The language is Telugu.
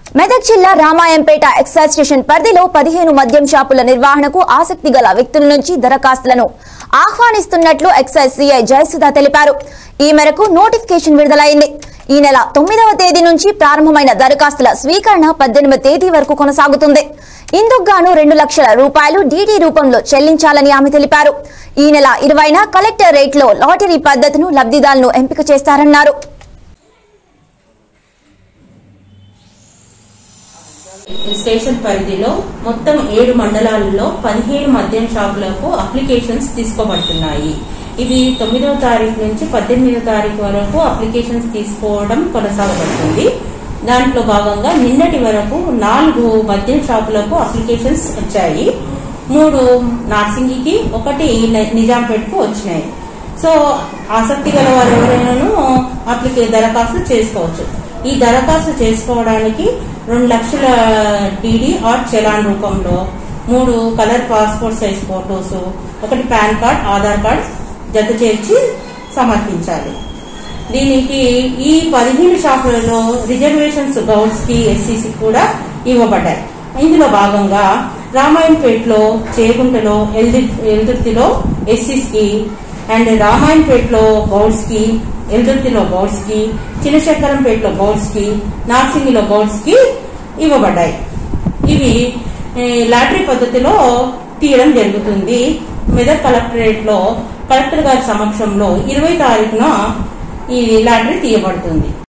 మెదక్ జిల్లా రామాయంపేట ఎక్సైజ్ స్టేషన్ పరిధిలో పదిహేను మద్యం షాపుల నిర్వహణకు ఆసక్తి గల వ్యక్తుల నుంచి దరఖాస్తులను ఆహ్వానిస్తున్నట్లు ఎక్సైజ్ సిఐ జయసుధ తెలిపారు ఈ మేరకు నోటిఫికేషన్ విడుదలైంది ఈ నెల తొమ్మిదవ తేదీ నుంచి ప్రారంభమైన దరఖాస్తుల స్వీకరణ పద్దెనిమిది తేదీ వరకు కొనసాగుతుంది ఇందుకు గాను రెండు లక్షల రూపాయలు డీడీ రూపంలో చెల్లించాలని ఆమె తెలిపారు ఈ నెల ఇరవైన కలెక్టర్ రేట్లో లాటరీ పద్ధతిను లబ్ధిదారులను ఎంపిక చేస్తారన్నారు ఈ స్టేషన్ పరిధిలో మొత్తం ఏడు మండలాల్లో పదిహేడు మద్యం షాపులకు అప్లికేషన్స్ తీసుకోబడుతున్నాయి ఇవి తొమ్మిదవ తారీఖు నుంచి పద్దెనిమిదవ తారీఖు వరకు అప్లికేషన్స్ తీసుకోవడం కొనసాగబడుతుంది దాంట్లో భాగంగా నిన్నటి వరకు నాలుగు మద్యం షాపులకు అప్లికేషన్స్ వచ్చాయి మూడు నార్సింగికి ఒకటి ని- నిజాంపేటకు వచ్చినాయి సో ఆసక్తి గల వారు ఎవరైనాను అప్లికే దరఖాస్తు చేసుకోవచ్చు ఈ దరఖాస్తు చేసుకోవడానికి రెండు లక్షల డీడీ ఆర్ చలాన్ రూపంలో మూడు కలర్ పాస్పోర్ట్ సైజ్ ఫోటోస్ ఒకటి పాన్ కార్డ్ ఆధార్ కార్డ్ జత చేర్చి సమర్పించాలి దీనికి ఈ పదిహేను షాపులలో రిజర్వేషన్స్ గౌడ్స్ కి ఎస్సీసీ కూడా ఇవ్వబడ్డాయి ఇందులో భాగంగా రామాయణపేటలో చేగుంటలో ఎల్ది- ఎల్దుర్తిలో ఎస్సీస్ కి అండ్ రామాయణపేటలో గౌడ్స్ కి ఎల్దుర్తిలో గౌడ్స్ కి చిన్నశంకరంపేటలో గౌడ్స్ కి నార్సింగిలో గౌడ్స్ కి ఇవ్వబడ్డాయి ఇవి ఏ, లాటరీ పద్ధతిలో తీయడం జరుగుతుంది మెదక్ కలెక్టరేట్ లో కలెక్టర్ గారి సమక్షంలో ఇరవై తారీఖున ఈ లాటరీ తీయబడుతుంది